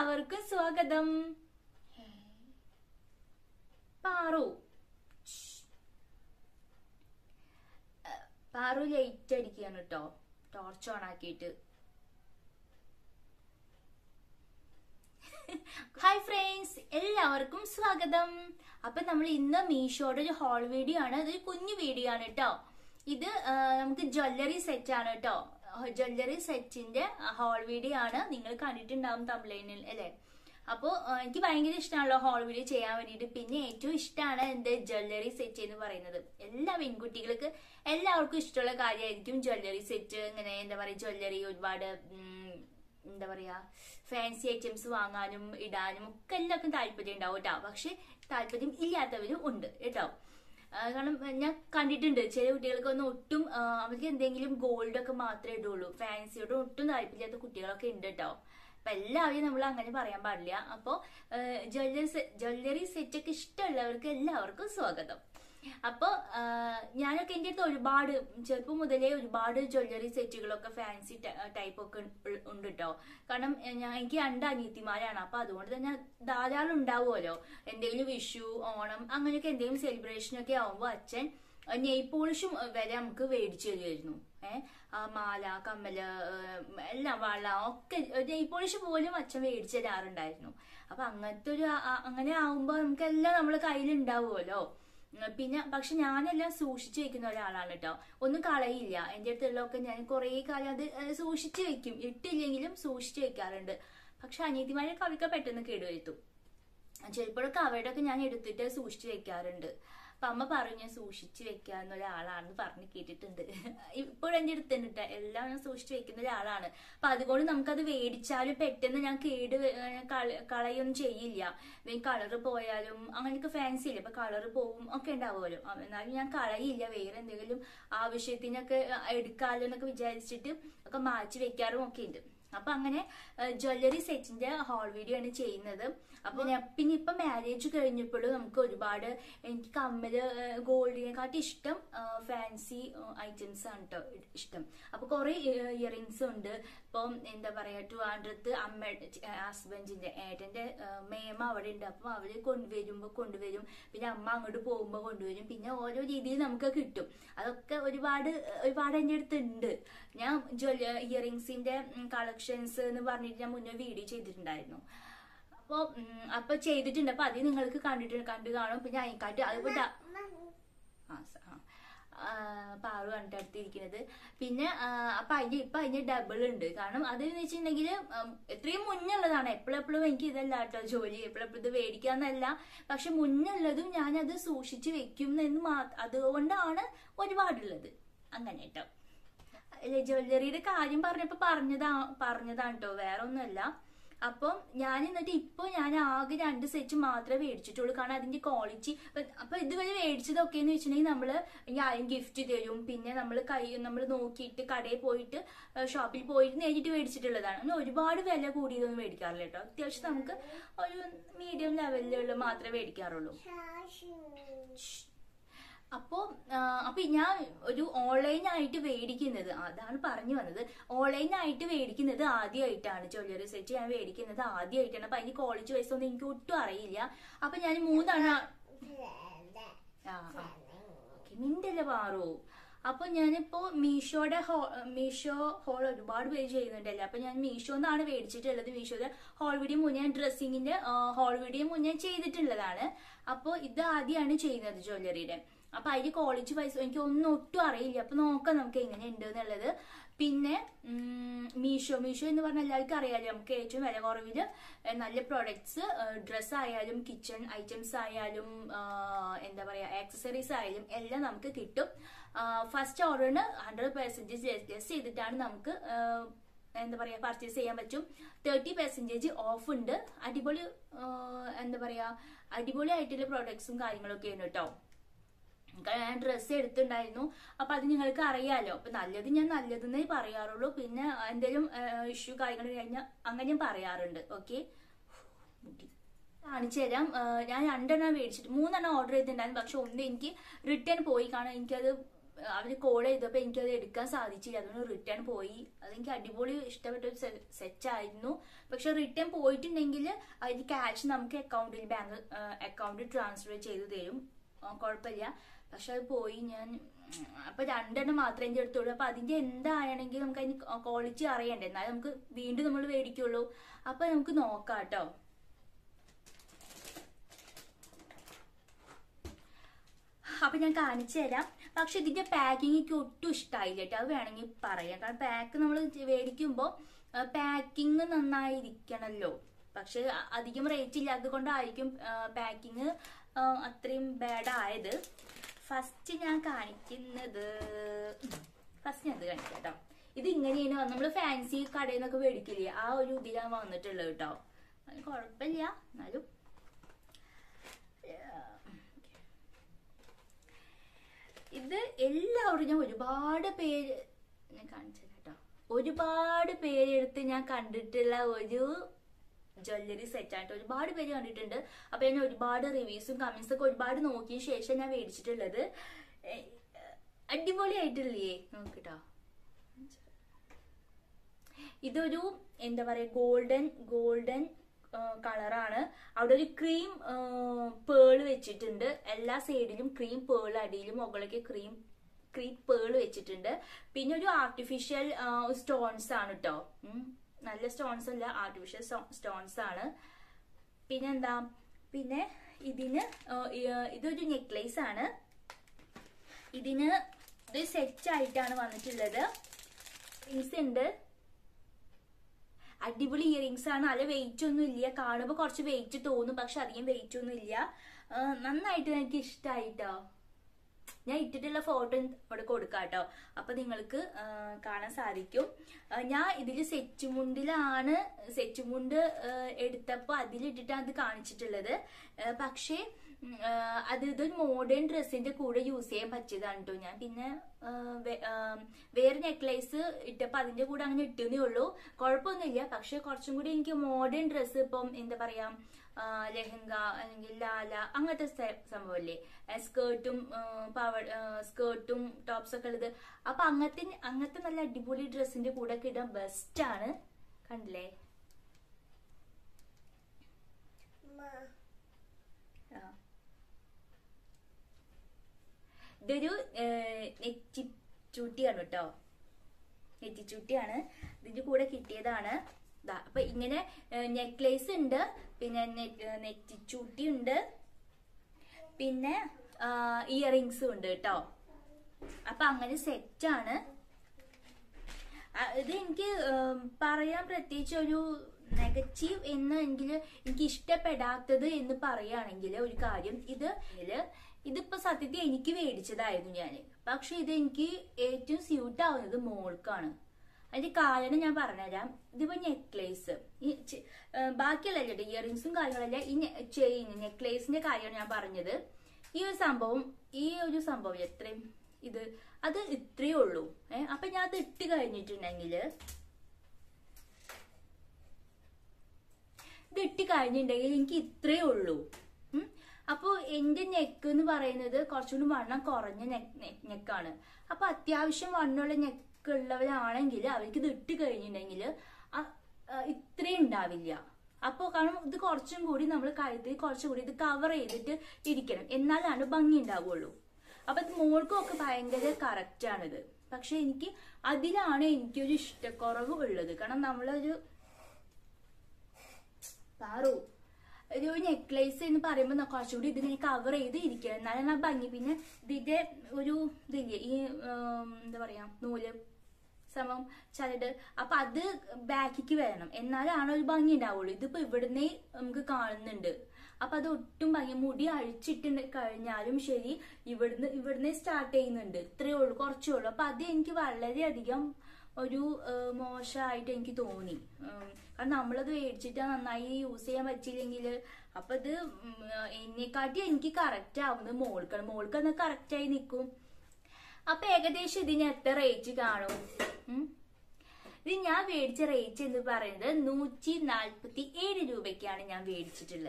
എല്ലാവർക്കും സ്വാഗതം പാറു ഷ്. ഏ, പാറു ലൈറ്റ് അടിക്കുകയാണ് കേട്ടോ ടോർച്ച് ഓൺ ആക്കിയിട്ട് ഹായ് ഫ്രണ്ട്സ് എല്ലാവർക്കും സ്വാഗതം അപ്പൊ നമ്മൾ ഇന്ന് മീഷോയുടെ ഒരു ഹോൾ വീഡിയോ ആണ് അതൊരു കുഞ്ഞു വീഡിയോ ആണ് കേട്ടോ ഇത് ആ, നമുക്ക് ജ്വല്ലറി സെറ്റ് ആണ് കേട്ടോ ജ്വല്ലറി സെറ്റിന്റെ ഹോൾ വീഡിയോ ആണ് നിങ്ങൾ കണ്ടിട്ടുണ്ടാവും തമിഴ്ലൈനിൽ അല്ലേ അപ്പോൾ എനിക്ക് ഭയങ്കര ഇഷ്ടമാണല്ലോ ഹോൾ വീഡിയോ ചെയ്യാൻ വേണ്ടിയിട്ട് പിന്നെ ഏറ്റവും ഇഷ്ടമാണ് എന്റെ ജ്വല്ലറി സെറ്റ് എന്ന് പറയുന്നത് എല്ലാ പെൺകുട്ടികൾക്ക് എല്ലാവർക്കും ഇഷ്ടമുള്ള കാര്യമായിരിക്കും ജ്വല്ലറി സെറ്റ് ഇങ്ങനെ എന്താ പറയുക ജ്വല്ലറി ഒരുപാട് ഉം, എന്താ പറയാ ഫാൻസി ഐറ്റംസ് വാങ്ങാനും ഇടാനും ഒക്കെ എല്ലാവർക്കും താല്പര്യം ഉണ്ടാവും കേട്ടോ പക്ഷെ താല്പര്യം ഇല്ലാത്തവരും ഉണ്ട് കേട്ടോ ആ, കാരണം ഞാൻ കണ്ടിട്ടുണ്ട് ചില കുട്ടികൾക്കൊന്നും ഒട്ടും ആ, അവർക്ക് എന്തെങ്കിലും ഗോൾഡ് ഒക്കെ മാത്രമേ ഇടുള്ളൂ ഫാൻസിയോട് ഒട്ടും താല്പര്യമില്ലാത്ത കുട്ടികളൊക്കെ ഉണ്ട് കേട്ടോ അപ്പൊ എല്ലാവരെയും നമ്മൾ അങ്ങനെ പറയാൻ പാടില്ല അപ്പോ ജ്വല്ലറി ജ്വല്ലറി സെറ്റ് ഒക്കെ ഇഷ്ടമുള്ളവർക്ക് എല്ലാവർക്കും സ്വാഗതം അപ്പൊ ആ, ഞാനൊക്കെ എൻ്റെ അടുത്ത് ഒരുപാട് ചെറുപ്പം മുതലേ ഒരുപാട് ജ്വല്ലറി സെറ്റുകളൊക്കെ ഫാൻസി ടൈപ്പ് ഒക്കെ ഉൾ- ഉണ്ട് കേട്ടോ കാരണം എ, ഞാൻ എനിക്ക് രണ്ട് അനിയത്തിമാരാണ് അപ്പൊ അതുകൊണ്ട് തന്നെ ധാരാളം ഉണ്ടാവുമല്ലോ എന്തെങ്കിലും വിഷു ഓണം അങ്ങനെയൊക്കെ എന്തെങ്കിലും സെലിബ്രേഷൻ ഒക്കെ ആവുമ്പോൾ അച്ഛൻ നെയ് പോളിഷും വരെ നമുക്ക് മേടിച്ചു തരുമായിരുന്നു ഏഹ് ആ മാല കമ്മല് ഏഹ്, എല്ലാം വള ഒക്കെ നെയ് പോളിഷ് പോലും അച്ഛൻ മേടിച്ചു തരാറുണ്ടായിരുന്നു അപ്പൊ അങ്ങനത്തെ ഒരു ആ- ആ- അങ്ങനെ ആവുമ്പോ നമുക്ക് എല്ലാം നമ്മളെ കയ്യിൽ ഉണ്ടാവുമല്ലോ ഉം, പിന്നെ പക്ഷെ ഞാനെല്ലാം സൂക്ഷിച്ചു വെക്കുന്ന ഒരാളാണ് കേട്ടോ ഒന്നും കളയില്ല എൻ്റെ അടുത്തുള്ളതൊക്കെ ഞാൻ കുറേ കാലം അത് ഏഹ്, സൂക്ഷിച്ചു വെക്കും ഇട്ടില്ലെങ്കിലും സൂക്ഷിച്ചു വെക്കാറുണ്ട് പക്ഷെ അനിയത്തിമാരെ കവിക്ക് പെട്ടെന്ന് കേടുവരുത്തും ചിലപ്പോഴൊക്കെ അവരുടെ ഒക്കെ ഞാൻ എടുത്തിട്ട് സൂക്ഷിച്ചു വെക്കാറുണ്ട് അപ്പൊ അമ്മ പറഞ്ഞു ഞാൻ സൂക്ഷിച്ചു വെക്കാവുന്ന ഒരാളാണെന്ന് പറഞ്ഞ് കേട്ടിട്ടുണ്ട് ഇപ്പോഴും എന്റെ അടുത്തുണ്ട് ട്ടോ. എല്ലാം ഞാൻ സൂക്ഷിച്ചു വെക്കുന്ന ഒരാളാണ് അപ്പൊ അതുകൊണ്ട് നമുക്കത് മേടിച്ചാലും പെട്ടെന്ന് ഞാൻ കേട് വ- ഏഹ് കള- കളയൊന്നും ചെയ്യില്ല എന്തെങ്കിലും കളറ് പോയാലും അങ്ങനെയൊക്കെ ഫാൻസി ഇല്ല അപ്പൊ കളറ് പോവും ഒക്കെ ഉണ്ടാവുമല്ലോ അപ്പൊ എന്നാലും ഞാൻ കളയില്ല വേറെ എന്തെങ്കിലും ആവശ്യത്തിനൊക്കെ എടുക്കാലോ എന്നൊക്കെ വിചാരിച്ചിട്ട് ഒക്കെ മാറ്റി വെക്കാറും ഒക്കെ ഉണ്ട് അപ്പൊ അങ്ങനെ ജ്വല്ലറി സെറ്റിന്റെ ഹോൾ വീഡിയോ ആണ് ചെയ്യുന്നത് അപ്പൊ ഞാൻ പിന്നെ ഇപ്പൊ മാരേജ് കഴിഞ്ഞപ്പോഴും നമുക്ക് ഒരുപാട് എനിക്ക് കമ്മല് ഗോൾഡിനെക്കാട്ടി ഇഷ്ടം ഫാൻസി ഐറ്റംസ് ആണ് കേട്ടോ ഇഷ്ടം അപ്പൊ കുറെ ഇയറിങ്സ് ഉണ്ട് ഇപ്പം എന്താ പറയാ ട്രിവാൻഡ്രത്ത് അമ്മ ഹസ്ബൻഡിന്റെ ഏട്ടന്റെ ആ, മേമ അവിടെ ഉണ്ട് അപ്പം അവര് കൊണ്ടുവരുമ്പോ കൊണ്ടുവരും പിന്നെ അമ്മ അങ്ങോട്ട് പോകുമ്പോ കൊണ്ടുവരും പിന്നെ ഓരോ രീതിയിൽ നമുക്ക് കിട്ടും അതൊക്കെ ഒരുപാട് ഒരുപാട് എൻ്റെ അടുത്തുണ്ട് ഞാൻ ജ്വല്ല ഇയറിങ്സിന്റെ കളക്ഷൻസ് എന്ന് പറഞ്ഞിട്ട് ഞാൻ മുന്നേ വീഡിയോ ചെയ്തിട്ടുണ്ടായിരുന്നു അപ്പൊ ഉം, അപ്പൊ ചെയ്തിട്ടുണ്ട് അപ്പൊ അത് നിങ്ങൾക്ക് കണ്ടിട്ട് കണ്ടു കാണും പിന്നെ അതിനെക്കാട്ടി അതുപോലെ ആ സ- ആ. ആ, പാറു കണ്ടിട്ട് അടുത്തിരിക്കുന്നത് പിന്നെ ആ, അപ്പൊ അതിന്റെ ഇപ്പൊ അതിന്റെ ഡബിൾ ഉണ്ട് കാരണം അത് എന്ന് വെച്ചിട്ടുണ്ടെങ്കിൽ എത്രയും മുന്നുള്ളതാണ് എപ്പോഴും എപ്പോഴും എനിക്ക് ഇതല്ല കേട്ടോ ജോലി എപ്പോഴും ഇത് മേടിക്കാന്നല്ല പക്ഷെ മുന്നുള്ളതും ഞാൻ അത് സൂക്ഷിച്ചു വെക്കും എന്ന് മാത്രം അതുകൊണ്ടാണ് ഒരുപാടുള്ളത് അങ്ങനെ കേട്ടോ അല്ലെ ജ്വല്ലറിയുടെ കാര്യം പറഞ്ഞപ്പോ പറഞ്ഞതാ പറഞ്ഞതാണ് കേട്ടോ വേറെ ഒന്നുമല്ല അപ്പം ഞാൻ എന്നിട്ട് ഇപ്പൊ ഞാൻ ആകെ രണ്ട് സെറ്റ് മാത്രമേ മേടിച്ചിട്ടുള്ളൂ കാരണം അതിന്റെ ക്വാളിറ്റി അപ്പൊ ഇതുവരെ മേടിച്ചതൊക്കെ എന്ന് വെച്ചിട്ടുണ്ടെങ്കിൽ നമ്മള് ആരും ഗിഫ്റ്റ് തരും പിന്നെ നമ്മൾ കൈ നമ്മൾ നോക്കിയിട്ട് കടയിൽ പോയിട്ട് ഷോപ്പിൽ പോയിട്ട് നേരിട്ട് മേടിച്ചിട്ടുള്ളതാണ് അങ്ങനെ ഒരുപാട് വില കൂടിയതൊന്നും മേടിക്കാറില്ല കേട്ടോ അത്യാവശ്യം നമുക്ക് ഒരു മീഡിയം ലെവലിലുള്ള മാത്രമേ മേടിക്കാറുള്ളൂ അപ്പോ ആ, അപ്പൊ ഞാൻ ഒരു ഓൺലൈനായിട്ട് മേടിക്കുന്നത് അതാണ് പറഞ്ഞു വന്നത് ഓൺലൈനായിട്ട് മേടിക്കുന്നത് ആദ്യമായിട്ടാണ് ജ്വല്ലറി സെറ്റ് ഞാൻ മേടിക്കുന്നത് ആദ്യമായിട്ടാണ് അപ്പൊ അതിന്റെ ക്വാളിറ്റി വൈസ് ഒന്നും എനിക്ക് ഒട്ടും അറിയില്ല അപ്പൊ ഞാൻ മൂന്നെണ്ണ ആ ആ ഓക്കെ മിണ്ടല്ലേ പാറു അപ്പൊ ഞാനിപ്പോ മീഷോയുടെ ഹോ മീഷോ ഹോൾ ഒരുപാട് പേര് ചെയ്യുന്നുണ്ടല്ലേ അപ്പൊ ഞാൻ മീഷോ എന്നാണ് മേടിച്ചിട്ടുള്ളത് മീഷോയുടെ ഹോൾ വീഡിയോ മുന്നേ ഡ്രസ്സിങ്ങിന്റെ ഹോൾ വീഡിയോ മുന്നേ ചെയ്തിട്ടുള്ളതാണ് അപ്പോൾ ഇത് ആദ്യമാണ് ചെയ്യുന്നത് ജ്വല്ലറിയുടെ അപ്പൊ അതിന്റെ ക്വാളിറ്റി വൈസ് എനിക്ക് ഒന്നും ഒട്ടും അറിയില്ല അപ്പൊ നോക്കാം നമുക്ക് എങ്ങനെ ഉണ്ട് എന്നുള്ളത് പിന്നെ ഉം, മീഷോ മീഷോ എന്ന് പറഞ്ഞാൽ എല്ലാവർക്കും അറിയാലോ നമുക്ക് ഏറ്റവും വില കുറവില് ഏഹ്, നല്ല പ്രോഡക്ട്സ് ഡ്രസ്സ് ആയാലും കിച്ചൺ ഐറ്റംസ് ആയാലും ആ, എന്താ പറയാ ആക്സസറീസ് ആയാലും എല്ലാം നമുക്ക് കിട്ടും ഫസ്റ്റ് ഓർഡറിന് ഹൺഡ്രഡ് പെർസെന്റേജ് ലെസ് ചെയ്തിട്ടാണ് നമുക്ക് ആ, എന്താ പറയാ പർച്ചേസ് ചെയ്യാൻ പറ്റും തേർട്ടി പെർസെന്റേജ് ഓഫ് ഉണ്ട് അടിപൊളി ആ, എന്താ പറയാ അടിപൊളി ആയിട്ടുള്ള പ്രോഡക്ട്സും കാര്യങ്ങളൊക്കെയാണ് കേട്ടോ കാരണം ഞാൻ ഡ്രസ്സ് എടുത്തിട്ടുണ്ടായിരുന്നു അപ്പൊ അത് നിങ്ങൾക്ക് അറിയാലോ അപ്പൊ നല്ലത് ഞാൻ നല്ലതെന്നേ പറയാറുള്ളൂ പിന്നെ എന്തെങ്കിലും ഇഷ്യൂ കാര്യങ്ങൾ കഴിഞ്ഞാൽ അങ്ങനെ ഞാൻ പറയാറുണ്ട് ഓക്കെ കാണിച്ചു തരാം ആ, ഞാൻ രണ്ടെണ്ണം മേടിച്ചിട്ട് മൂന്നെണ്ണം ഓർഡർ ചെയ്തിട്ടുണ്ടായിരുന്നു പക്ഷെ ഒന്ന് എനിക്ക് റിട്ടേൺ പോയി കാരണം എനിക്കത് അവര് കോൾ ചെയ്തപ്പോൾ എനിക്കത് എടുക്കാൻ സാധിച്ചില്ല അതുകൊണ്ട് റിട്ടേൺ പോയി അതെനിക്ക് അടിപൊളി ഇഷ്ടപ്പെട്ട ഒരു സെറ്റ് ആയിരുന്നു പക്ഷെ റിട്ടേൺ പോയിട്ടുണ്ടെങ്കിൽ അതിന് ക്യാഷ് നമുക്ക് അക്കൗണ്ടിൽ ബാങ്ക് അക്കൗണ്ടിൽ ട്രാൻസ്ഫർ ചെയ്ത് തരും ആ, കുഴപ്പമില്ല പക്ഷെ അത് പോയി ഞാൻ ഉം, അപ്പൊ രണ്ടെണ്ണം മാത്രമേ എൻ്റെ അടുത്തുള്ളൂ അപ്പൊ അതിന്റെ എന്താണെങ്കിൽ നമുക്ക് അതിന് ക്വാളിറ്റി അറിയണ്ടേ എന്നാലും നമുക്ക് വീണ്ടും നമ്മൾ മേടിക്കുള്ളൂ അപ്പൊ നമുക്ക് നോക്കാം കേട്ടോ അപ്പൊ ഞാൻ കാണിച്ചു തരാം പക്ഷെ ഇതിന്റെ പാക്കിംഗ് എനിക്ക് ഒട്ടും ഇഷ്ടമായില്ല കേട്ടോ അത് വേണമെങ്കിൽ പറയാം കാരണം പാക്ക് നമ്മൾ മേടിക്കുമ്പോൾ പാക്കിംഗ് നന്നായിരിക്കണല്ലോ പക്ഷെ അ- അധികം റേറ്റ് ഇല്ലാത്തത് കൊണ്ടായിരിക്കും പാക്കിംഗ് അത്രയും ബാഡ് ആയത് ഫസ്റ്റ് ഞാൻ കാണിക്കുന്നത് ഫസ്റ്റ് ഞാൻ ഇത് കാണിക്കാം കേട്ടോ ഇത് ഇങ്ങനെയാണ് നമ്മൾ ഫാൻസി കടയിൽ നിന്നൊക്കെ മേടിക്കില്ലേ ആ ഒരു ഇതിലാണ് വന്നിട്ടുള്ളത് കേട്ടോ അത് കുഴപ്പമില്ല എന്നാലും ഇത് എല്ലാവരും ഞാൻ ഒരുപാട് പേര് ഞാൻ കാണിച്ചു കേട്ടോ ഒരുപാട് പേരെടുത്ത് ഞാൻ കണ്ടിട്ടുള്ള ഒരു ജ്വല്ലറി സെറ്റ് ആയിട്ട് ഒരുപാട് പേര് കണ്ടിട്ടുണ്ട് അപ്പൊ ഞാൻ ഒരുപാട് റിവ്യൂസും കമന്റ്സ് ഒക്കെ ഒരുപാട് നോക്കിയ ശേഷം ഞാൻ മേടിച്ചിട്ടുള്ളത് ഏ, അടിപൊളിയായിട്ടില്ലേ നോക്കിട്ടോ ഇതൊരു എന്താ പറയാ ഗോൾഡൻ ഗോൾഡൻ കളറാണ് അവിടെ ഒരു ക്രീം പേള് വെച്ചിട്ടുണ്ട് എല്ലാ സൈഡിലും ക്രീം പേള് അടിയിലും മുകളിലേക്ക് ക്രീം ക്രീം പേള് വെച്ചിട്ടുണ്ട് പിന്നെ ഒരു ആർട്ടിഫിഷ്യൽ സ്റ്റോൺസ് ആണ് കേട്ടോ നല്ല സ്റ്റോൺസ് അല്ല ആർട്ടിഫിഷ്യൽ സ്റ്റോൺസ് ആണ് പിന്നെന്താ പിന്നെ ഇതിന് ആ, ഈ- ഇതൊരു നെക്ലേസ് ആണ് ഇതിന് ഇത് സെറ്റ് ആയിട്ടാണ് വന്നിട്ടുള്ളത് റിങ്സ് ഉണ്ട് അടിപൊളി ഇയറിങ്സ് ആണ് നല്ല വെയിറ്റ് ഒന്നും ഇല്ല കാണുമ്പോൾ കുറച്ച് വെയിറ്റ് തോന്നും പക്ഷെ അധികം വെയിറ്റ് ഒന്നും ഇല്ല ആ, നന്നായിട്ട് എനിക്ക് ഇഷ്ടമായിട്ടോ ഞാൻ ഇട്ടിട്ടുള്ള ഫോട്ടോ ഇവിടെ കൊടുക്കാം കേട്ടോ അപ്പൊ നിങ്ങൾക്ക് ആ, കാണാൻ സാധിക്കും ആ, ഞാൻ ഇതിൽ സെറ്റ് മുണ്ടിലാണ് സെറ്റ് മുണ്ട് ആ, എടുത്തപ്പോ അതിലിട്ടിട്ടാണ് അത് കാണിച്ചിട്ടുള്ളത് ആ, പക്ഷേ ഉം, ആ, അത് ഇതൊരു മോഡേൺ ഡ്രസ്സിന്റെ കൂടെ യൂസ് ചെയ്യാൻ പറ്റിയതാണ് കേട്ടോ ഞാൻ പിന്നെ ആ, വേ- ആ, വേറെ നെക്ലേസ് ഇട്ടപ്പോ അതിന്റെ കൂടെ അങ്ങനെ ഇട്ടുന്നേ ഉള്ളൂ കുഴപ്പമൊന്നുമില്ല പക്ഷെ കുറച്ചും കൂടി എനിക്ക് മോഡേൺ ഡ്രസ്സ് ഇപ്പം എന്താ പറയാ ആ, ലെഹങ്ക അല്ലെങ്കിൽ ലാല അങ്ങനത്തെ സ- സംഭവമല്ലേ സ്കേർട്ടും പവ സ്കേർട്ടും ടോപ്സ് ഒക്കെ ഉള്ളത് അപ്പൊ അങ്ങനത്തെ അങ്ങനത്തെ നല്ല അടിപൊളി ഡ്രസ്സിന്റെ കൂടെ ഒക്കെ ഇടാൻ ബെസ്റ്റ് ആണ് കണ്ടില്ലേ ആ. ഇതൊരു നെറ്റിച്ചൂട്ടിയാണ് കേട്ടോ നെറ്റിച്ചൂട്ടിയാണ് ഇതിന്റെ കൂടെ കിട്ടിയതാണ് ദാ അപ്പൊ ഇങ്ങനെ നെക്ലേസ് ഉണ്ട് പിന്നെ നെ- നെറ്റിച്ചൂട്ടി ഉണ്ട് പിന്നെ ഇയറിങ്സും ഉണ്ട് കേട്ടോ അപ്പൊ അങ്ങനെ സെറ്റാണ് ഇത് എനിക്ക് ഉം, പറയാൻ പ്രത്യേകിച്ച് ഒരു നെഗറ്റീവ് എന്ന് എങ്കിൽ എനിക്ക് ഇഷ്ടപ്പെടാത്തത് എന്ന് പറയുകയാണെങ്കിൽ ഒരു കാര്യം ഇത് ഇതില് ഇതിപ്പോ സത്യത്തിൽ എനിക്ക് മേടിച്ചതായിരുന്നു ഞാൻ പക്ഷെ ഇത് എനിക്ക് ഏറ്റവും സ്യൂട്ട് ആവുന്നത് മോൾക്കാണ് അതിന്റെ കാരണം ഞാൻ പറഞ്ഞുതരാം ഇതിപ്പോ നെക്ലേസ് ഈ ചെ- ഏ, ബാക്കിയുള്ള കേട്ടോ ഇയറിങ്സും കാര്യങ്ങളല്ല ഈ ചെയിൻ നെക്ലേസിന്റെ കാര്യമാണ് ഞാൻ പറഞ്ഞത് ഈ ഒരു സംഭവം ഈ ഒരു സംഭവം എത്രയും ഇത് അത് ഇത്രയേ ഉള്ളൂ ഏ അപ്പൊ ഞാൻ അത് ഇട്ട് കഴിഞ്ഞിട്ടുണ്ടെങ്കില് ഇത് ഇട്ട് കഴിഞ്ഞിട്ടുണ്ടെങ്കിൽ എനിക്ക് ഇത്രയേ ഉള്ളൂ ഉം. അപ്പൊ എന്റെ നെക്ക് എന്ന് പറയുന്നത് കുറച്ചുകൂടി വണ്ണം കുറഞ്ഞ നെക്കാണ് അപ്പൊ അത്യാവശ്യം വണ്ണമുള്ള നെക്ക് ഉള്ളവരാണെങ്കിൽ അവർക്ക് ഇത് ഇട്ട് കഴിഞ്ഞിട്ടുണ്ടെങ്കിൽ ഇത്രയും ഉണ്ടാവില്ല അപ്പോൾ കാരണം ഇത് കുറച്ചും കൂടി നമ്മൾ കഴുത്തിൽ കുറച്ചും കൂടി ഇത് കവർ ചെയ്തിട്ട് ഇരിക്കണം എന്നാലാണ് ഭംഗി ഉണ്ടാവുള്ളൂ അപ്പൊ ഇത് മോൾക്കും ഒക്കെ ഭയങ്കര കറക്റ്റ് ആണിത് പക്ഷെ എനിക്ക് അതിലാണ് എനിക്കൊരു ഇഷ്ടക്കുറവ് ഉള്ളത് കാരണം നമ്മളൊരു പാറു ഒരു നെക്ലേസ് എന്ന് പറയുമ്പോൾ ന- കുറച്ചുകൂടി ഇതിങ്ങനെ കവർ ചെയ്ത് ഇരിക്കണം എന്നാലാണ് ആ ഭംഗി പിന്നെ ഇതിന്റെ ഒരു ഇതില്ലേ ഈ ഉം, എന്താ പറയാ നൂല് സമം ചരട് അപ്പൊ അത് ബാക്കിക്ക് വേണം എന്നാലാണ് ഒരു ഭംഗി ഉണ്ടാവുള്ളൂ ഇതിപ്പോ ഇവിടുന്നേ നമുക്ക് കാണുന്നുണ്ട് അപ്പൊ അത് ഒട്ടും ഭംഗി മുടി അഴിച്ചിട്ട് കഴിഞ്ഞാലും ശരി ഇവിടുന്ന് ഇവിടുന്ന് സ്റ്റാർട്ട് ചെയ്യുന്നുണ്ട് ഇത്രയേ ഉള്ളൂ കുറച്ചേ ഉള്ളൂ അപ്പൊ അത് എനിക്ക് വളരെയധികം ഒരു ഏഹ്, മോശമായിട്ട് എനിക്ക് തോന്നി ഉം, കാരണം നമ്മളത് മേടിച്ചിട്ട് നന്നായി യൂസ് ചെയ്യാൻ പറ്റിയില്ലെങ്കിൽ അപ്പൊ ഇത് ഉം, എന്നെക്കാട്ടി എനിക്ക് കറക്റ്റ് ആവുന്നത് മോൾക്കാണ് മോൾക്ക് അത് കറക്റ്റ് ആയി നിൽക്കും അപ്പൊ ഏകദേശം ഇതിന് എത്ര റേറ്റ് കാണും ഉം? ഇത് ഞാൻ മേടിച്ച റേറ്റ് എന്ന് പറയുന്നത് നൂറ്റി നാൽപ്പത്തി ഏഴ് രൂപയ്ക്കാണ് ഞാൻ മേടിച്ചിട്ടുള്ളത്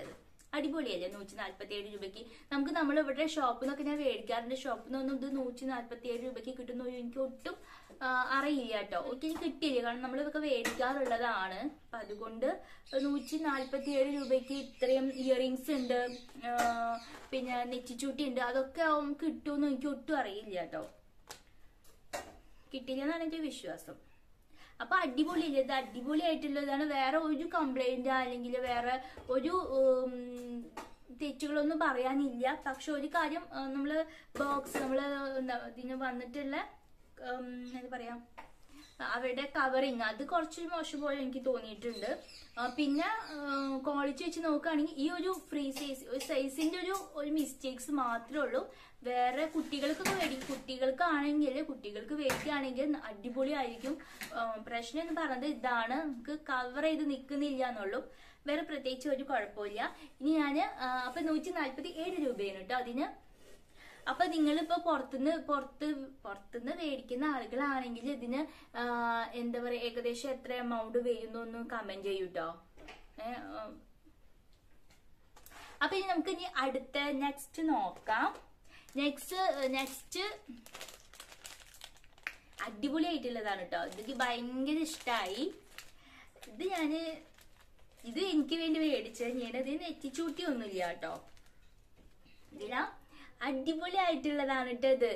അടിപൊളിയല്ലേ നൂറ്റി നാല്പത്തി ഏഴ് രൂപയ്ക്ക് നമുക്ക് നമ്മൾ ഇവിടെ ഷോപ്പിൽ നിന്നൊക്കെ ഞാൻ മേടിക്കാറുണ്ട് ഷോപ്പിൽ നിന്നൊന്നും ഇത് നൂറ്റി നാല്പത്തി ഏഴ് രൂപയ്ക്ക് കിട്ടുന്ന ഒരു എനിക്ക് ഒട്ടും ആ, അറിയില്ല കേട്ടോ ഒരിക്കലും കിട്ടിയില്ല കാരണം നമ്മൾ ഇതൊക്കെ മേടിക്കാറുള്ളതാണ് അപ്പൊ അതുകൊണ്ട് നൂറ്റി നാല്പത്തി ഏഴ് രൂപയ്ക്ക് ഇത്രയും ഇയറിങ്സ് ഉണ്ട് ആ, പിന്നെ നെറ്റിച്ചൂട്ടി ഉണ്ട് അതൊക്കെ ആവും കിട്ടുമെന്ന് എനിക്ക് ഒട്ടും അറിയില്ല കേട്ടോ കിട്ടില്ല എന്നാണ് എന്റെ വിശ്വാസം അപ്പൊ അടിപൊളിയില്ല ഇത് അടിപൊളിയായിട്ടുള്ളതാണ് വേറെ ഒരു കംപ്ലൈന്റ് അല്ലെങ്കിൽ വേറെ ഒരു ഉം, തെറ്റുകളൊന്നും പറയാനില്ല പക്ഷെ ഒരു കാര്യം ആ, നമ്മള് ബോക്സ് നമ്മള് എന്താ ഇതിന് വന്നിട്ടുള്ള ഉം, എന്താ പറയാ അവരുടെ കവറിങ് അത് കുറച്ച് മോശം പോലെ എനിക്ക് തോന്നിയിട്ടുണ്ട് ആ, പിന്നെ ക്വാളിറ്റി വെച്ച് നോക്കുകയാണെങ്കിൽ ഈ ഒരു ഫ്രീ സൈസ് ഒരു സൈസിന്റെ ഒരു ഒരു മിസ്റ്റേക്സ് മാത്രമേ ഉള്ളൂ വേറെ കുട്ടികൾക്കൊക്കെ മേടിക്കും കുട്ടികൾക്കാണെങ്കിൽ കുട്ടികൾക്ക് മേടിക്കുകയാണെങ്കിൽ അടിപൊളിയായിരിക്കും ആ, പ്രശ്നം എന്ന് പറയുന്നത് ഇതാണ് നമുക്ക് കവർ ചെയ്ത് നിൽക്കുന്നില്ല എന്നുള്ളൂ വേറെ പ്രത്യേകിച്ച് ഒരു കുഴപ്പമില്ല ഇനി ഞാൻ അപ്പൊ നൂറ്റി നാല്പത്തി ഏഴ് രൂപയാണ് കേട്ടോ അതിന് അപ്പൊ നിങ്ങളിപ്പോ പുറത്തുനിന്ന് പുറത്ത് പുറത്തുനിന്ന് മേടിക്കുന്ന ആളുകളാണെങ്കിൽ ഇതിന് ആ, എന്താ പറയാ ഏകദേശം എത്ര എമൗണ്ട് വരുന്നു ഒന്ന് കമന്റ് ചെയ്യൂട്ടോ ഏഹ് അപ്പൊ ഇനി നമുക്ക് ഇനി അടുത്ത നെക്സ്റ്റ് നോക്കാം നെക്സ്റ്റ് നെക്സ്റ്റ് അടിപൊളിയായിട്ടുള്ളതാണ് കേട്ടോ ഇതെനിക്ക് ഭയങ്കര ഇഷ്ടമായി ഇത് ഞാന് ഇത് എനിക്ക് വേണ്ടി മേടിച്ചത് ഞാനത് നെറ്റിച്ചൂട്ടി ഒന്നുമില്ല കേട്ടോ ഇതിലാ അടിപൊളിയായിട്ടുള്ളതാണ് കേട്ടോ ഇത്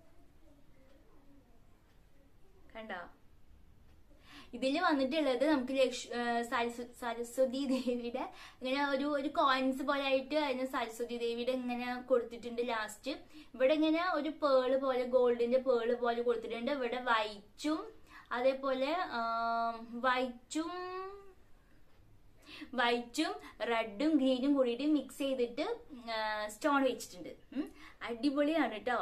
കണ്ടോ ഇതിൽ വന്നിട്ടുള്ളത് നമുക്ക് ലക്ഷ് ആ, സരസ്വ- സരസ്വതി ദേവിയുടെ ഇങ്ങനെ ഒരു ഒരു കോയിൻസ് പോലെ ആയിട്ട് അതിന് സരസ്വതി ദേവിയുടെ ഇങ്ങനെ കൊടുത്തിട്ടുണ്ട് ലാസ്റ്റ് ഇവിടെ ഇങ്ങനെ ഒരു പേള് പോലെ ഗോൾഡിന്റെ പേള് പോലെ കൊടുത്തിട്ടുണ്ട് ഇവിടെ വൈറ്റും അതേപോലെ വൈറ്റും വൈറ്റും റെഡും ഗ്രീനും കൂടിയിട്ട് മിക്സ് ചെയ്തിട്ട് സ്റ്റോൺ വെച്ചിട്ടുണ്ട് ഉം. അടിപൊളിയാണ് കേട്ടോ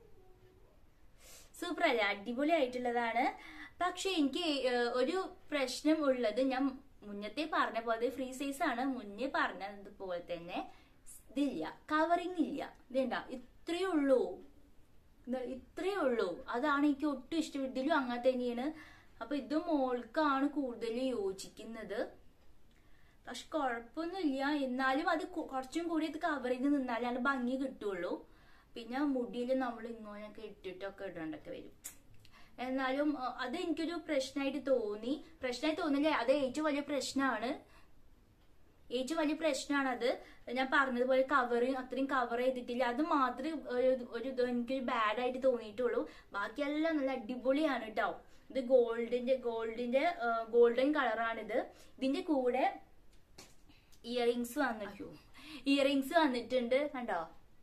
സൂപ്പർ അല്ലേ അടിപൊളിയായിട്ടുള്ളതാണ് പക്ഷെ എനിക്ക് ഏഹ്, ഒരു പ്രശ്നം ഉള്ളത് ഞാൻ മുന്നത്തെ പറഞ്ഞ പോലെ ഫ്രീ സൈസ് ആണ് മുന്നേ പറഞ്ഞതുപോലെ തന്നെ ഇതില്ല കവറിങ് ഇല്ല ഇതേണ്ട ഇത്രയേ ഉള്ളൂ ഇത് ഇത്രയേ ഉള്ളൂ അതാണ് എനിക്ക് ഒട്ടും ഇഷ്ടം ഇതിലും അങ്ങനെ തന്നെയാണ് അപ്പൊ ഇത് മോൾക്കാണ് കൂടുതൽ യോജിക്കുന്നത് പക്ഷെ കുഴപ്പമൊന്നുമില്ല എന്നാലും അത് കു- കുറച്ചും കൂടി ഇത് കവർ ചെയ്ത് നിന്നാലേ അത് ഭംഗി കിട്ടുള്ളൂ പിന്നെ മുടിയിൽ നമ്മൾ ഇങ്ങോട്ടൊക്കെ ഇട്ടിട്ടൊക്കെ ഇടേണ്ടൊക്കെ വരും എന്നാലും അഹ് അത് എനിക്കൊരു പ്രശ്നമായിട്ട് തോന്നി പ്രശ്നമായി തോന്നില്ല അത് ഏറ്റവും വലിയ പ്രശ്നമാണ് ഏറ്റവും വലിയ പ്രശ്നമാണ് അത് ഞാൻ പറഞ്ഞതുപോലെ കവർ അത്രയും കവർ ചെയ്തിട്ടില്ല അത് മാത്രമേ ഒരു ഒരു ഇത് എനിക്കൊരു ബാഡ് ആയിട്ട് തോന്നിയിട്ടുള്ളൂ ബാക്കിയെല്ലാം നല്ല അടിപൊളിയാണ് കേട്ടോ ഇത് ഗോൾഡിന്റെ ഗോൾഡിന്റെ ഗോൾഡൻ കളറാണിത് ഇതിന്റെ കൂടെ ഇയറിങ്സ് വന്നിട്ടു ഇയറിങ്സ് വന്നിട്ടുണ്ട് കണ്ടോ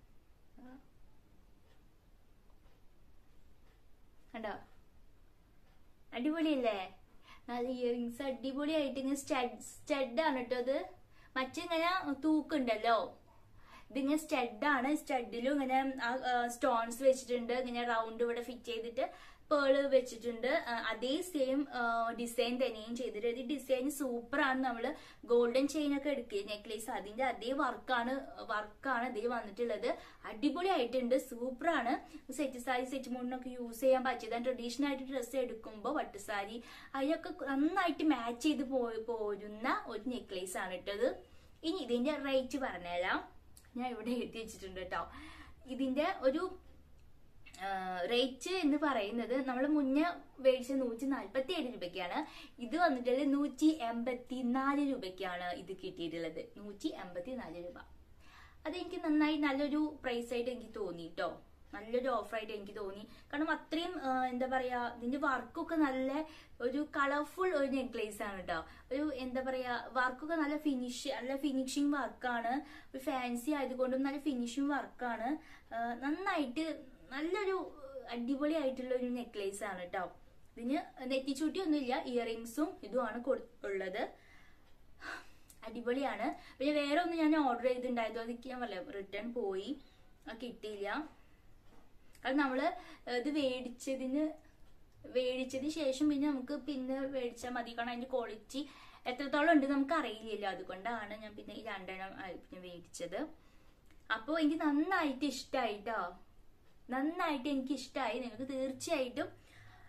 കണ്ടോ അടിപൊളിയല്ലേ നല്ല ഇയറിങ്സ് അടിപൊളിയായിട്ട് ഇങ്ങനെ സ്റ്റഡ് സ്റ്റഡാണ് കേട്ടോ അത് മറ്റിങ്ങനെ തൂക്കുണ്ടല്ലോ ഇതിങ്ങനെ സ്റ്റഡാണ് സ്റ്റഡിലും ഇങ്ങനെ സ്റ്റോൺസ് വെച്ചിട്ടുണ്ട് ഇങ്ങനെ റൗണ്ട് ഇവിടെ ഫിറ്റ് ചെയ്തിട്ട് പേള് വെച്ചിട്ടുണ്ട് ആ, അതേ സെയിം ഡിസൈൻ തന്നെയും ചെയ്തിട്ട് ഈ ഡിസൈൻ സൂപ്പറാണ് നമ്മള് ഗോൾഡൻ ചെയിൻ ഒക്കെ എടുക്കുക നെക്ലേസ് അതിന്റെ അതേ വർക്കാണ് വർക്കാണ് ഇതിൽ വന്നിട്ടുള്ളത് അടിപൊളിയായിട്ടുണ്ട് സൂപ്പറാണ് സെറ്റ് സാരി സെറ്റ് മുന്നൊക്കെ യൂസ് ചെയ്യാൻ പറ്റിയതാണ് ട്രഡീഷണൽ ആയിട്ട് ഡ്രസ്സ് എടുക്കുമ്പോൾ പട്ടുസാരി അതിനൊക്കെ നന്നായിട്ട് മാച്ച് ചെയ്ത് പോയി പോരുന്ന ഒരു നെക്ലേസ് ആണ് ഇട്ടത് ഇനി ഇതിന്റെ റേറ്റ് പറഞ്ഞുതരാം ഞാൻ ഇവിടെ എഴുതി വെച്ചിട്ടുണ്ട് കേട്ടോ ഇതിന്റെ ഒരു റേറ്റ് എന്ന് പറയുന്നത് നമ്മൾ മുന്നേ മേടിച്ച നൂറ്റി നാല്പത്തി ഏഴ് രൂപയ്ക്കാണ് ഇത് വന്നിട്ടുള്ളത് നൂറ്റി എൺപത്തി നാല് രൂപയ്ക്കാണ് ഇത് കിട്ടിയിട്ടുള്ളത് നൂറ്റി എൺപത്തി നാല് രൂപ അതെനിക്ക് നന്നായി നല്ലൊരു പ്രൈസ് ആയിട്ട് എനിക്ക് തോന്നി കേട്ടോ നല്ലൊരു ഓഫറായിട്ട് എനിക്ക് തോന്നി കാരണം അത്രയും ആ, എന്താ പറയാ ഇതിന്റെ വർക്കൊക്കെ നല്ല ഒരു കളർഫുൾ ഒരു നെക്ലേസ് ആണ് കേട്ടോ ഒരു എന്താ പറയാ വർക്കൊക്കെ നല്ല ഫിനിഷ് നല്ല ഫിനിഷിങ് വർക്കാണ് ഒരു ഫാൻസി ആയതുകൊണ്ടും നല്ല ഫിനിഷിങ് വർക്കാണ് നന്നായിട്ട് നല്ലൊരു അടിപൊളി ആയിട്ടുള്ള ഒരു നെക്ലേസ് ആണ് കേട്ടോ ഇതിന് നെറ്റിച്ചൂട്ടി ഒന്നുമില്ല ഇയറിങ്സും ഇതുമാണ് കൊടു- ഉള്ളത് അടിപൊളിയാണ് പിന്നെ വേറെ ഒന്ന് ഞാൻ ഓർഡർ ചെയ്തിട്ടുണ്ടായിരുന്നു അതൊക്കെ ഞാൻ പറയാം റിട്ടേൺ പോയി അത് കിട്ടിയില്ല കാരണം നമ്മള് ഇത് മേടിച്ചതിന് മേടിച്ചതിന് ശേഷം പിന്നെ നമുക്ക് പിന്നെ മേടിച്ചാൽ മതി കാരണം അതിന്റെ ക്വാളിറ്റി എത്രത്തോളം ഉണ്ട് നമുക്ക് അറിയില്ലല്ലോ അതുകൊണ്ടാണ് ഞാൻ പിന്നെ ഈ രണ്ടെണ്ണം ആ, പിന്നെ മേടിച്ചത് അപ്പോൾ എനിക്ക് നന്നായിട്ട് ഇഷ്ടമായിട്ടോ നന്നായിട്ട് എനിക്ക് ഇഷ്ടമായി നിങ്ങൾക്ക് തീർച്ചയായിട്ടും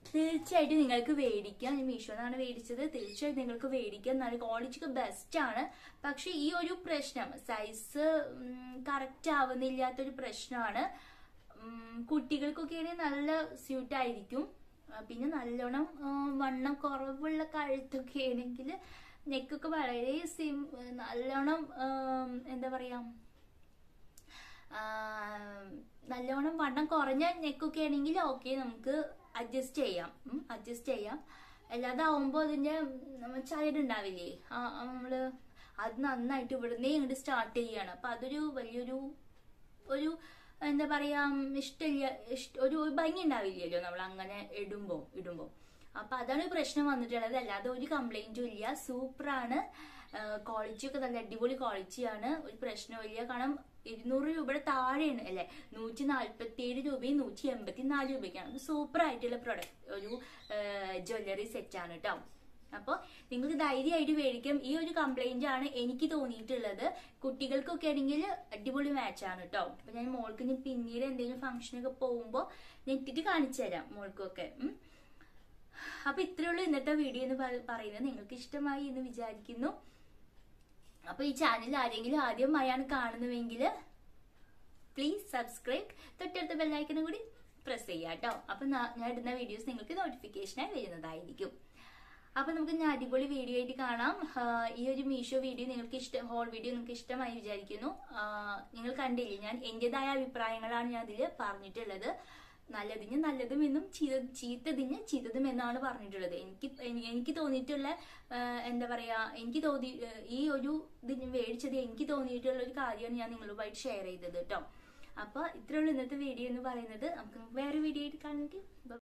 തീർച്ചയായിട്ടും നിങ്ങൾക്ക് മേടിക്കാം ഞാൻ മീഷോന്നാണ് മേടിച്ചത് തീർച്ചയായിട്ടും നിങ്ങൾക്ക് മേടിക്കാം നല്ല ക്വാളിറ്റിക്ക് ബെസ്റ്റ് ആണ് പക്ഷെ ഈ ഒരു പ്രശ്നം സൈസ് കറക്റ്റ് ആവുന്നില്ലാത്തൊരു പ്രശ്നമാണ് ഉം, കുട്ടികൾക്കൊക്കെ ആണെങ്കിൽ നല്ല സ്യൂട്ട് ആയിരിക്കും ആ, പിന്നെ നല്ലോണം ആ, വണ്ണം കുറവുള്ള കഴുത്തൊക്കെ ആണെങ്കിൽ നെക്കൊക്കെ വളരെ സിം നല്ലോണം ആ, എന്താ പറയാ ആ, നല്ലോണം വണ്ണം കുറഞ്ഞ നെക്കൊക്കെ ആണെങ്കിൽ ഓക്കെ നമുക്ക് അഡ്ജസ്റ്റ് ചെയ്യാം അഡ്ജസ്റ്റ് ചെയ്യാം അല്ലാതെ ആവുമ്പോൾ അതിന്റെ ചൈഡ് ഉണ്ടാവില്ലേ ആ ആ, നമ്മള് അത് നന്നായിട്ട് ഇവിടുന്നേ ഇങ്ങോട്ട് സ്റ്റാർട്ട് ചെയ്യാണ് അപ്പൊ അതൊരു വലിയൊരു ഒരു എന്താ പറയാ ഇഷ്ടമില്ല ഇഷ്ട ഒരു ഭംഗി ഉണ്ടാവില്ലല്ലോ നമ്മൾ അങ്ങനെ ഇടുമ്പോ ഇടുമ്പോ അപ്പൊ അതാണ് പ്രശ്നം വന്നിട്ടുള്ളത് അല്ലാതെ ഒരു കംപ്ലൈന്റും ഇല്ല സൂപ്പറാണ് ക്വാളിറ്റി ഒക്കെ നല്ല അടിപൊളി ക്വാളിറ്റിയാണ് ഒരു പ്രശ്നമില്ല കാരണം ഇരുന്നൂറ് രൂപയുടെ താഴെയാണ് അല്ലെ നൂറ്റി നാല്പത്തി ഏഴ് രൂപയും നൂറ്റി എൺപത്തി നാല് രൂപയ്ക്കാണ് സൂപ്പർ ആയിട്ടുള്ള പ്രൊഡക്റ്റ് ഒരു ജ്വല്ലറി സെറ്റ് ആണ് കേട്ടോ അപ്പോൾ നിങ്ങൾക്ക് ധൈര്യമായിട്ട് മേടിക്കാം ഈ ഒരു കംപ്ലൈന്റ് ആണ് എനിക്ക് തോന്നിയിട്ടുള്ളത് കുട്ടികൾക്കൊക്കെ ആണെങ്കിൽ അടിപൊളി മാച്ച് ആണ് കേട്ടോ അപ്പൊ ഞാൻ മോൾക്ക് ഇനി പിന്നീട് എന്തെങ്കിലും ഫംഗ്ഷനൊക്കെ പോകുമ്പോൾ ഞാൻ ഇട്ടിട്ട് കാണിച്ചു തരാം മോൾക്കൊക്കെ ഉം. അപ്പൊ ഇത്രയേ ഉള്ളൂ ഇന്നത്തെ വീഡിയോ എന്ന് പ- പറയുന്നത് നിങ്ങൾക്ക് ഇഷ്ടമായി എന്ന് വിചാരിക്കുന്നു അപ്പൊ ഈ ചാനൽ ആരെങ്കിലും ആദ്യമായാണ് കാണുന്നുവെങ്കിൽ പ്ലീസ് സബ്സ്ക്രൈബ് തൊട്ടടുത്ത ബെല്ലൈക്കനും കൂടി പ്രസ് ചെയ്യാം കേട്ടോ അപ്പൊ നാ- ഞാൻ ഇടുന്ന വീഡിയോസ് നിങ്ങൾക്ക് നോട്ടിഫിക്കേഷനായി വരുന്നതായിരിക്കും അപ്പൊ നമുക്ക് ഞാൻ അടിപൊളി വീഡിയോ ആയിട്ട് കാണാം ആഹ് ഈ ഒരു മീഷോ വീഡിയോ നിങ്ങൾക്ക് ഇഷ്ടം ഹോൾ വീഡിയോ നിങ്ങൾക്ക് ഇഷ്ടമായി വിചാരിക്കുന്നു ആഹ് നിങ്ങൾ കണ്ടില്ലേ ഞാൻ എന്റേതായ അഭിപ്രായങ്ങളാണ് ഞാൻ അതിൽ പറഞ്ഞിട്ടുള്ളത് നല്ലതിന് നല്ലതും എന്നും ചീത്ത ചീത്തതിന് ചീത്തതും എന്നാണ് പറഞ്ഞിട്ടുള്ളത് എനിക്ക് എനി- എനിക്ക് തോന്നിയിട്ടുള്ള ആഹ് എന്താ പറയാ എനിക്ക് തോന്നി ആഹ് ഈ ഒരു ഇതിന് മേടിച്ചത് എനിക്ക് തോന്നിയിട്ടുള്ള ഒരു കാര്യമാണ് ഞാൻ നിങ്ങളുമായിട്ട് ഷെയർ ചെയ്തത് കേട്ടോ അപ്പൊ ഇത്രയുള്ള ഇന്നത്തെ വീഡിയോ എന്ന് പറയുന്നത് നമുക്ക് വേറെ വീഡിയോ ആയിട്ട് കാണുമെങ്കിൽ